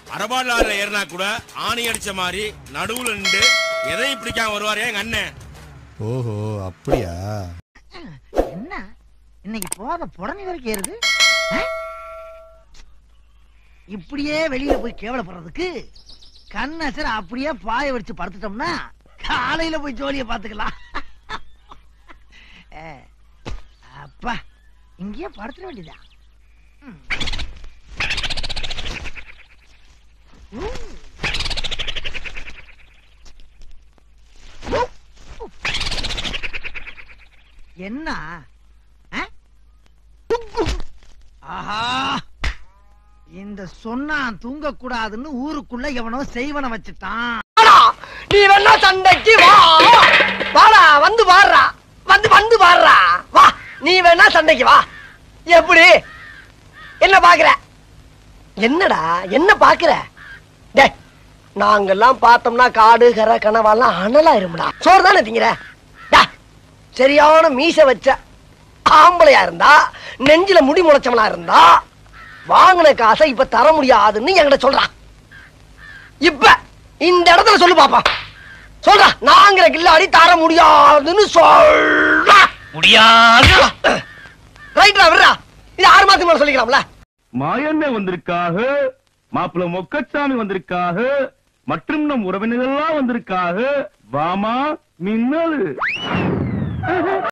அரபாடுல ஏறினா கூட ஆணி அடிச்ச மாதிரி நடுவுல நின்று எதையும் பிடிக்காம வருவாரே எங்க அண்ணன் ஓஹோ அப்படியா என்ன இன்னைக்கு போத புடனி வரைக்கும் ஏறுது ஆ? இப்படியே வெளியில போய் கேவலப்படுறதுக்கு கண்ணசர் அப்படியே பாய வச்சு படுத்துட்டோம்னா காலையில போய் ஜோலிய பாத்துக்கலாம் ஆ. அப்பா இங்கேயே படுத்துட வேண்டியதா ம். ஊ. ஊ. என்ன ஆ? ஆஹா இந்த சொன்னான் தூங்க கூடாதுன்னு ஊருக்குள்ள எவனோ செய்வன வச்சுட்டான் நீ வேணா சண்டைக்கு வா வாடா வந்து பாடுறா வந்து வந்து பாடுறா வா நீ வேணா சண்டைக்கு வா எப்படி என்ன பாக்குற என்னடா என்ன பாக்குற டேய் நாங்கெல்லாம் பார்த்தோம்னா காடு கரை கனவாலாம் அனலாயிரும்டா சோறு தானே திங்கிற டா, சரியான மீச வச்ச ஆம்பளையா இருந்தா நெஞ்சில முடி முளைச்சவனா இருந்தா வாங்கின காசை இப்ப தர முடியாதுன்னு என்கிட்ட சொல்றான் இப்ப இந்த இடத்துல சொல்லு பாப்பா சொல்றா நாங்கிற கில்லாடி தர முடியாதுன்னு சொல்றா முடியாது ரைட்ரா விடுறா இது ஆறு மாசத்துக்கு மேல சொல்லிக்கலாம்ல மாயண்ண வந்திருக்காக மாப்பிள்ள மொக்கச்சாமி வந்திருக்காக மற்றும் நம் உறவினர்கள்லாம் வந்திருக்காக வாமா மின்னலு